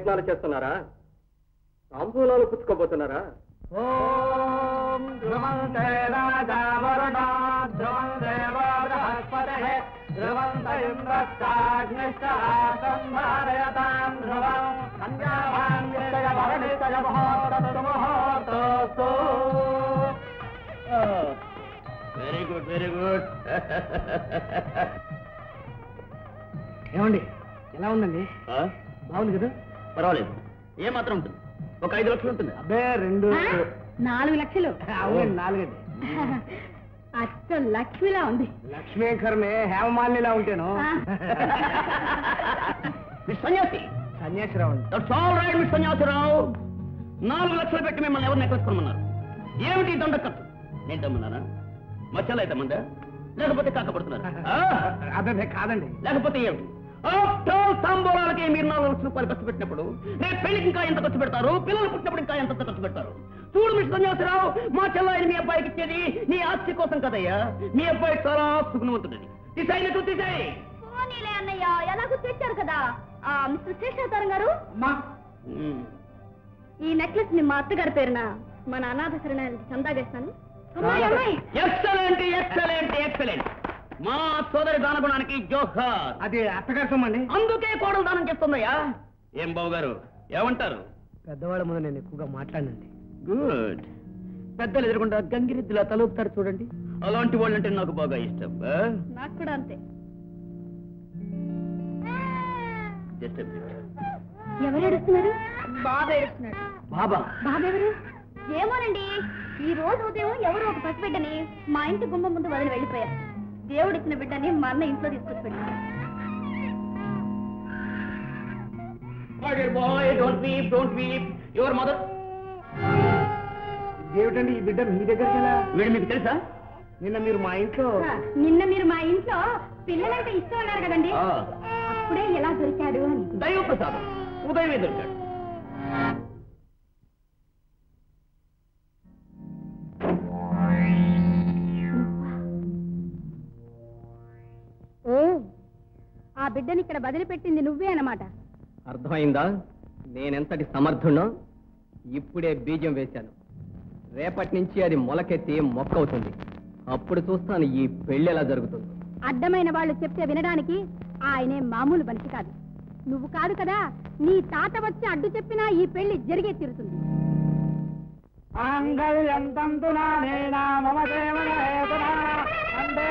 ప్రయత్నాలు చేస్తున్నారా తాంబూలాలు పుచ్చుకోబోతున్నారా ఓం ధ్రువంతే రాజా వరుణో ధ్రువంతే బృహస్పతిః ధ్రువంత ఇంద్రస్తాగ్నిష్టాసంధారయతాం ధ్రువం కన్యాభాం నిశ్చయ భరణిశ్చయ ముహూర్తస్తు ముహూర్తోస్తు వెరీ గుడ్ వెరీ గుడ్ ఏమండి ఎలా ఉందండి బాగుంది కదా పర్వాలేదు ఏ మాత్రం ఉంటుంది ఒక ఐదు లక్షలు ఉంటుంది అబ్బే రెండు నాలుగు లక్షలు అవునండి నాలుగండి అచ్చం లక్ష్మిలా ఉంది లక్ష్మీకరమే హేమమాలినిలా ఉంటాను ఆ. మిస్ సన్యాసి సన్యాసిరావు అండి that's all right miss Sanyasirao నాలుగు లక్షలు పెట్టి మిమ్మల్ని ఎవరిని ఎక్కసుకోమన్నారు ఏమిటి ఈ దొండ ఖర్చు నేను దమ్మన్నానా మచ్చలు అయితే మందా లేకపోతే కాకపడుతున్నారా ఆ? అదే కాదండి లేకపోతే ఏమిటి ఆఫ్టర్ ఆల్ తాంబూలాలకి మీరు నాలుగు లక్షల రూపాయలు ఖర్చు పెట్టినప్పుడు రేపు పెళ్లికి ఇంకా ఎంత ఖర్చు పెడతారు పిల్లలు పుట్టినప్పుడు ఇంకా ఎంత ఖర్చు పెడతారు చూడు మిస్టర్ సన్యాసరావు మా చెల్లాయిని మీ అబ్బాయికి ఇచ్చేది నీ ఆస్తి కోసం కదయ్యా మీ అబ్బాయి చాలా సుగుణవంతుడని తీసాయి తీసాయి పోనీలే అన్నయ్య ఎలాగో తెచ్చారు కదా ఆ, మిస్టర్ శేషావతారం గారు అమ్మా ఈ నెక్లెస్ ని మా అత్తగారి పేరున మన అనాథ శరణాలకి చందా వేస్తాను అమ్మాయి అమ్మాయి ఎక్సలెంట్ ఎక్సలెంట్ ఎక్సలెంట్ మా సోదరి దానగుణానికి జోహార్ అది అత్తగారి సొమ్మండి అందుకే కోడలు దానం చేస్తుందయ్యా ఏం బాబు గారు ఏమంటారు పెద్దవాళ్ళ ముందు నేను ఎక్కువగా మాట్లాడినండి గుడ్ పెద్దలు ఎదురుకుండా గంగిరెద్దులా తలూపుతారు చూడండి అలాంటి వాళ్ళంటే నాకు బాగా ఇష్టం నాకు కూడా అంతే జస్ట్ ఎవరు ఏడుస్తున్నారు బాబు ఏడుస్తున్నాడు బాబా బాబు ఎవరు ఏమోనండి ఈ రోజు ఉదయం ఎవరు ఒక పసిబిడ్డని మా ఇంటి గుమ్మం ముందు వదిలి వెళ్ళిపోయారు దేవుడిచ్చిన బిడ్డని మా అన్న ఇంట్లో తీసుకొచ్చి పెట్టారు My dear boy, don't weep, don't weep. Your mother. ఏమిటండి ఈ బిడ్డ మీ దగ్గరికి ఎలా వీడు మీకు తెలుసా నిన్న మీరు మా ఇంట్లో నిన్న మీరు మా ఇంట్లో పిల్లలంటే ఇష్టం అన్నారు కదండి ఆ, అప్పుడే ఎలా దొరికాడు అని దైవ ప్రసాదం ఉదయమే దొరికాడు ఓ ఆ బిడ్డని ఇక్కడ వదిలిపెట్టింది నువ్వే అన్నమాట అర్థమైందా నేనెంతటి సమర్థుణ్ణో ఇప్పుడే బీజం వేశాను రేపటి నుంచి అది మొలకెత్తి మొక్క అవుతుంది అప్పుడు చూస్తాను ఈ పెళ్లి ఎలా జరుగుతుందో అడ్డమైన వాళ్ళు చెప్తే వినడానికి ఆయనే మామూలు మనిషి కాదు నువ్వు కాదు కదా నీ తాత వచ్చి అడ్డు చెప్పినా ఈ పెళ్లి జరిగే తీరుతుంది ఆంగల్యంతంతునా నేనా మమ దేవన హేతునా అందే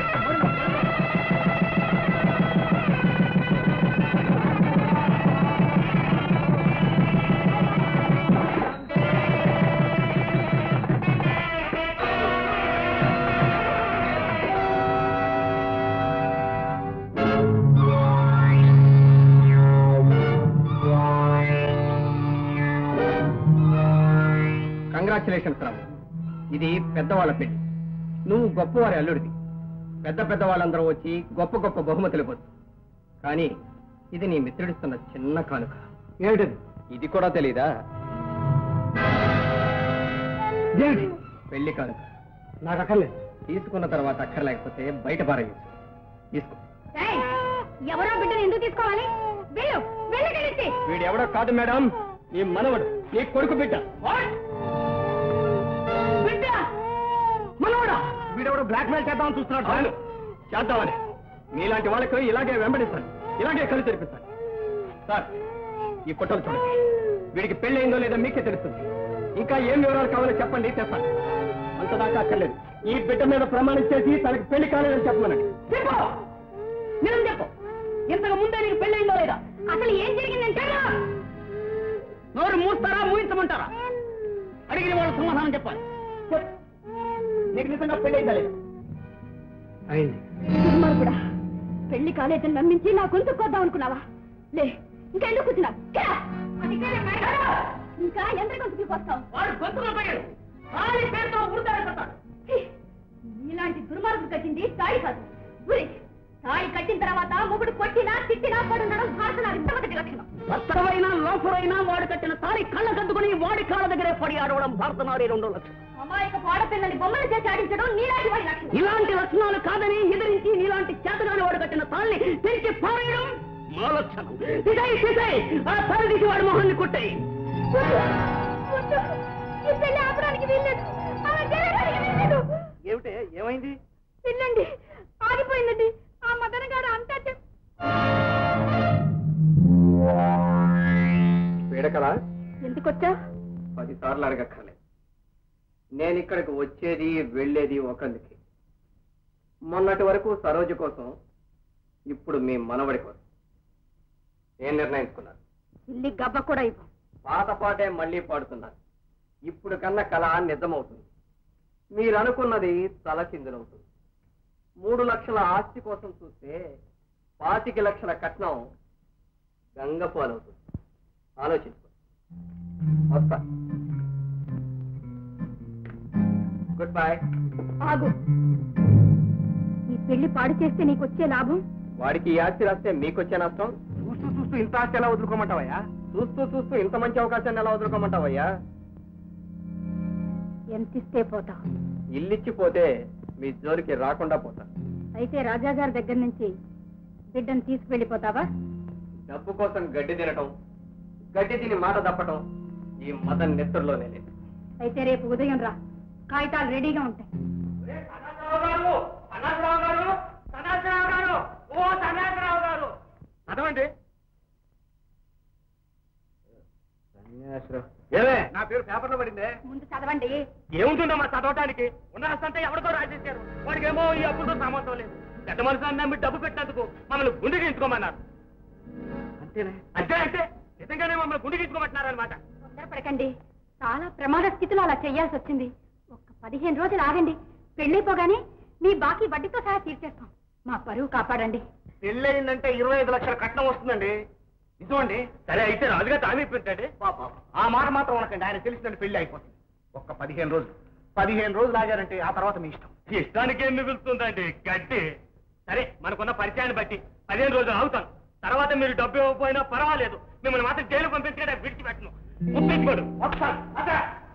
కంగ్రాచులేషన్స్ రాము ఇది పెద్దవాళ్ళ పెళ్లి నువ్వు గొప్పవారి అల్లుడివి పెద్ద పెద్ద వాళ్ళందరూ వచ్చి గొప్ప గొప్ప బహుమతులు ఇవ్వచ్చు కానీ ఇది నీ మిత్రుడిస్తున్న చిన్న కానుక ఏమిటది ఇది కూడా తెలీదా ఏమిటి పెళ్లి కానుక నాకు అక్కర్లేదు తీసుకున్న తర్వాత అక్కర్లేకపోతే బయట పారేయచ్చు తీసుకో ఏయ్, ఎవరో బిడ్డను ఎందుకు తీసుకోవాలి వెళ్ళు వెళ్ళి కలిసి వీడు ఎవడో కాదు మేడం నీ మనవడు నీ కొడుకు బిడ్డ బిడ్డ మనవడా వీడెవడో బ్లాక్ మెయిల్ చేద్దామని చూస్తున్నాడు చాలు చేద్దామని మీలాంటి వాళ్ళకు ఇలాగే వెంబడిస్తాను ఇలాగే కళ్ళు తెరిపిస్తాను సార్ ఈ ఫోటోలు చూడండి వీడికి పెళ్లి అయిందో లేదో మీకే తెలుస్తుంది ఇంకా ఏం వివరాలు కావాలో చెప్పండి తెస్తాను అంతదాకా అక్కర్లేదు ఈ బిడ్డ మీద ప్రమాణం చేసి తనకి పెళ్లి కాలేదని చెప్పమనండి చెప్పు నిజం చెప్పు ఇంతకు ముందే నీకు పెళ్ళైందో లేదా అసలు ఏం జరిగిందంటే నోరు మూస్తారా మూయించమంటారా అడిగిన వాళ్ళు సమాధానం చెప్పాలి చెప్పు. నీకు నిజంగా పెళ్ళైందా లేదా అయింది దుర్మార్గుడా పెళ్లి కాలేదని నమ్మించి నా గొంతు కొద్దాం అనుకున్నావా లే ఇంకా ఎందుకు కూర్చున్నావు కెరా. ఇంకా ఎంత గొంతుకు వస్తావు వాడు గొంతులో పోయాడు తాళి పేరుతో ఊరుతాడు కట్టాడు ఇలాంటి దుర్మార్గుడు కట్టింది తాళి కాదు ఉరి తాళి కట్టిన తర్వాత మొగుడు కొట్టినా తిట్టినా పడుండడం భారత నాటి మొదటి లక్షణం భర్తవైనా లోఫరైనా వాడు కట్టిన తాళి కళ్ళ కద్దుకుని వాడి కాళ్ళ దగ్గరే పడి ఆడవడం భారత నాడి రెండో లక్షణం అమాయక పాడపిల్లని బొమ్మలు చేసి ఆడించడం నీలాంటి వాడి లక్షణం ఇలాంటి లక్షణాలు కాదని ఎదిరించి నీలాంటి చేతగాని వాడు కట్టిన తాళ్ళని తెరిచి పారేయడం మా లక్షణం తీసేయ్, తీసేయ్. ఆ తల తీసి వాడి మొహాన్ని కొట్టాయి వద్దు. ఈ పెళ్లి ఆపడానికి వీల్లేదు అలా జరగడానికి వీల్లేదు ఏమిటే ఏమైంది పిల్లండి ఆగిపోయిందండి ఆ మదన గారు అంతా చెప్ పీడకలా ఎందుకొచ్చా పది సార్లు అడగక్కర్లేదు నేను ఇక్కడికి వచ్చేది వెళ్ళేది ఒకందుకి మొన్నటి వరకు సరోజ కోసం ఇప్పుడు మీ మనవడి కోసం ఏం నిర్ణయించుకున్నారు ఇల్లి గబ్బ కూడా ఇవ్వు పాత పాటే మళ్ళీ పాడుతున్నారు ఇప్పుడు కన్నా కళ నిజమవుతుంది మీరు అనుకున్నది తలకిందులవుతుంది మూడు లక్షల ఆస్తి కోసం చూస్తే పాతిక లక్షల కట్నం గంగపాలవుతుంది ఆలోచించుకో వస్తా గుడ్ బై ఆగు ఈ పెళ్లి పాడు చేస్తే నీకు వచ్చే లాభం వాడికి ఈ ఆస్తి రాస్తే మీకొచ్చే నష్టం చూస్తూ చూస్తూ ఇంత ఆస్తి ఎలా వదులుకోమంటావయ్యా చూస్తూ చూస్తూ ఇంత మంచి అవకాశాన్ని ఎలా వదులుకోమంటావయ్యా ఎంత ఇస్తే పోతావు ఇల్లిచ్చిపోతే మీ జోలికి రాకుండా పోతా అయితే రాజా గారి దగ్గర నుంచి బిడ్డను తీసుకువెళ్ళిపోతావా డబ్బు కోసం గడ్డి తినటం గడ్డి తిని మాట తప్పటం ఈ మదన్ నెత్తుర్లోనే లేదు అయితే రేపు ఉదయం రా కాగితాలు రెడీగా ఉంటాయి చదవండి ఏమే నా పేరు పేపర్లో పడిందే ముందు చదవండి ఏముంటుందమ్మా చదవటానికి ఉన్న రాష్ట్రంతా ఎవరితో రాసేశారు వాడికేమో ఈ అప్పులతో సంబంధం లేదు పెద్ద మనుషులు నమ్మి డబ్బు పెట్టినందుకు మమ్మల్ని గుండెకి ఎంచుకోమన్నారు అంతేనే అంతే అంటే నిజంగానే మమ్మల్ని గుండెకి ఎంచుకోమంటున్నారు అనమాట తొందరపడకండి చాలా ప్రమాద స్థితిలో అలా చేయాల్సి వచ్చింది ఒక్క పదిహేను రోజులు ఆగండి పెళ్ళైపోగానే మీ బాకీ వడ్డీతో సహా తీర్చేస్తాం మా పరువు కాపాడండి పెళ్ళయిందంటే ఇరవై ఐదు లక్షల కట్నం వస్తుందండి నిజమండి సరే అయితే రాజుగా తామే పెట్టండి పాప ఆ మాట మాత్రం అనకండి ఆయన తెలిసిందంటే పెళ్లి అయిపోతుంది ఒక్క పదిహేను రోజులు పదిహేను రోజులు ఆగారంటే ఆ తర్వాత మీ ఇష్టం ఇష్టానికి ఏం మిగులుతుందండి గడ్డి సరే మనకున్న పరిచయాన్ని బట్టి పదిహేను రోజులు అవుతాను తర్వాత మీరు డబ్బు ఇవ్వకపోయినా పర్వాలేదు మిమ్మల్ని మాత్రం జైలు పంపించకుండా విడిచిపెట్టను గుర్తించుకోడు వస్తాను అదే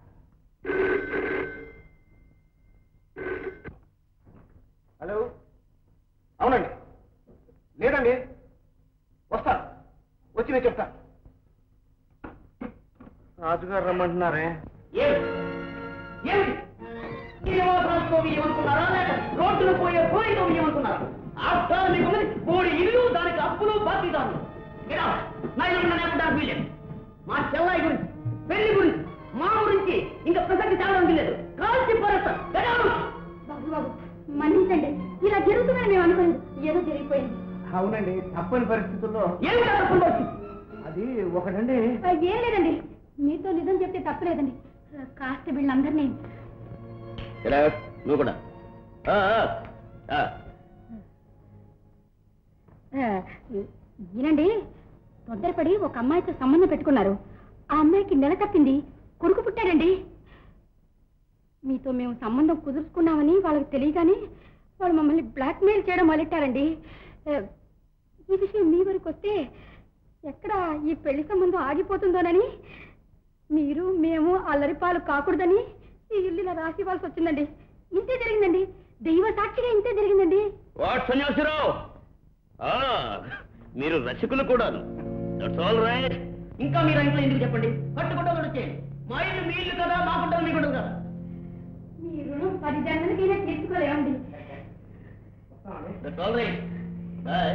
హలో అవునండి లేదండి వస్తాను వచ్చి నేను చెప్తాను రాజుగారు రమ్మంటున్నారే ఏమిటి? ఏమిటి? ఏమో రాసుకోవి ఏమనుకున్నారా లేక రోడ్డులో పోయే పోయితో ఏమనుకున్నారా ఆస్థానం మీకు ఉన్నది కోడి ఇల్లు దానికి అప్పులు బాధ్యతలు మీరా నా ఇల్లు నేర్పడానికి వీలేదు మా చెల్లాయి గురించి పెళ్లి గురించి మా గురించి ఇంకా ప్రసక్తి చాలా లేదు కాల్చి పరేస్తాను బాబు బాబు మన్నించండి ఇలా జరుగుతుందని మేము అనుకోలేదు ఏదో జరిగిపోయింది అవునండి తప్పని పరిస్థితుల్లో ఏమి తప్పకుండా వచ్చింది అది ఒకటండి ఆ, ఏం లేదండి మీతో నిజం చెప్తే తప్పలేదండి ఆ, కాస్త వీళ్ళందరినీ నువ్వు కూడా ఆ, ఈయనండి తొందరపడి ఒక అమ్మాయితో సంబంధం పెట్టుకున్నారు ఆ అమ్మాయికి నెల తప్పింది కొడుకు పుట్టాడండి మీతో మేము సంబంధం కుదుర్చుకున్నామని వాళ్ళకి తెలియగానే వాళ్ళు మమ్మల్ని బ్లాక్మెయిల్ చేయడం మొదలెట్టారండి ఆ, ఈ విషయం మీ వరకు వస్తే ఎక్కడ ఈ పెళ్లి సంబంధం ఆగిపోతుందోనని మీరు మేము అల్లరిపాలు కాకూడదని ఈ ఇల్లు ఇలా రాసి ఇవ్వాల్సి వచ్చిందండి ఇంతే జరిగిందండి దైవ సాక్షిగా ఇంతే జరిగిందండి వాట్ సన్యాసిరావు ఆ, మీరు రసికులు కూడాను దట్స్ ఆల్ రైట్ ఇంకా మీరు ఇంట్లో ఎందుకు చెప్పండి కట్టుకుంటూ చేయండి మా ఇల్లు మీ ఇల్లు కదా మా గుంటలు మీ గుంటలు కదా మీ రుణం పది జన్మలకైనా తీర్చుకోలేమండి దట్స్ ఆల్ రైట్ బాయ్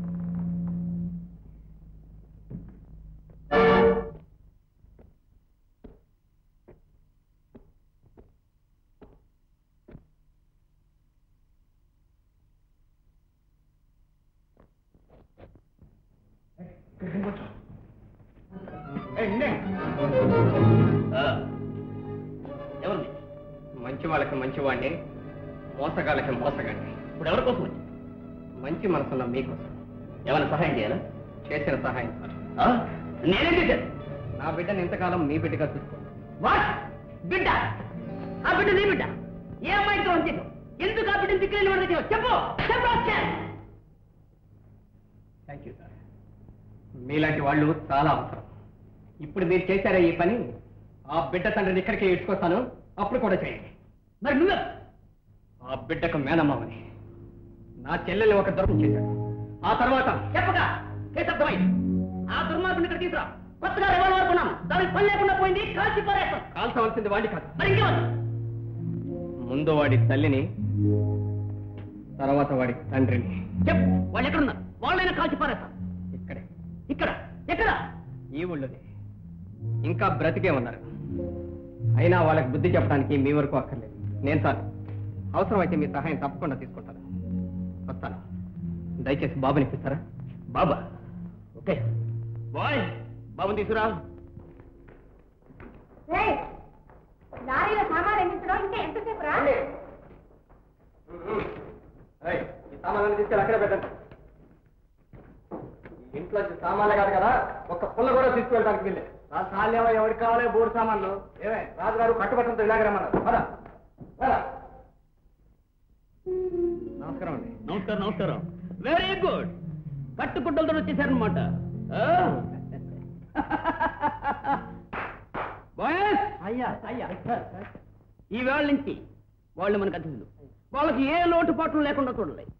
ఎవరు మంచి వాళ్ళకి మంచివాడిని మోసగాళ్ళకి మోసగాడిని ఇప్పుడు ఎవరి కోసం వచ్చి మంచి మనసున్న మీకోసం ఏమైనా సహాయం చేయాలా చేసిన సహాయం సార్ ఆ? నేనేం చేశాను నా బిడ్డను ఇంతకాలం మీ బిడ్డగా చూసుకోండి వాట్ బిడ్డ ఆ బిడ్డ నీ బిడ్డ ఏ అమ్మాయితో ఉంచాను ఎందుకు ఆ బిడ్డను దిక్కులేని వాడి దగ్గర చెప్పు చెప్పు అక్షయ్. థ్యాంక్ యూ సార్ మీలాంటి వాళ్ళు చాలా అవసరం ఇప్పుడు మీరు చేశారే ఈ పని ఆ బిడ్డ తండ్రిని ఇక్కడికే ఇడ్చుకొస్తాను అప్పుడు కూడా చేయండి మరి నువ్వే ఆ బిడ్డకు మేనమ్మని నా చెల్లెల్ని ఒక దొరకం చేశాడు ఆ తర్వాత చెప్పక ఏ శబ్దమైంది ఆ దుర్మార్గుని ఇక్కడ తీసురా కొత్తగా రివాల్వర్ కొన్నాను దానికి పని లేకుండా పోయింది కాల్చి పారేస్తాం కాల్చవలసింది వాడి కాదు మరి ఇంకేమన్నా ముందు వాడి తల్లిని తర్వాత వాడి తండ్రిని చెప్పు వాళ్ళు ఎక్కడున్నారు వాళ్ళైనా కాల్చి పారేస్తాం ఇక్కడే ఇక్కడ ఎక్కడ ఈ ఊళ్ళోనే ఇంకా బ్రతికే ఉన్నారు అయినా వాళ్ళకి బుద్ధి చెప్పడానికి మీ వరకు అక్కర్లేదు నేను సార్ అవసరమైతే మీ సహాయం తప్పకుండా తీసుకుంటాను వస్తాను దయచేసి బాబుని ఇప్పిస్తారా బాబా ఓకే బాయ్ బాబుని తీసుకురా లారీలో సామాన్ ఎన్నించడం ఇంకా ఎంతసేపు రా ఏయ్, ఈ సామాన్లను తీసుకెళ్ళి అక్కడే పెట్టండి ఈ ఇంట్లో సామాన్లే కాదు కదా ఒక్క పుల్ల కూడా తీసుకువెళ్ళడానికి వీళ్ళే సాల్యం ఎవరికి కావాలి బోర్డు సామాన్లు ఏమే రాజుగారు కట్టుబట్టంతో ఇలాగ రమ్మన్నారు పద, పద. నమస్కారం అండి నమస్కారం నమస్కారం వెరీ గుడ్ కట్టుకుంటలతో వచ్చేసారనమాట బాయస్ అయ్యా అయ్యా ఈ వేళ నుంచి వాళ్ళు మనకు అతిథులు వాళ్ళకి ఏ లోటుపాట్లు లేకుండా చూడాలి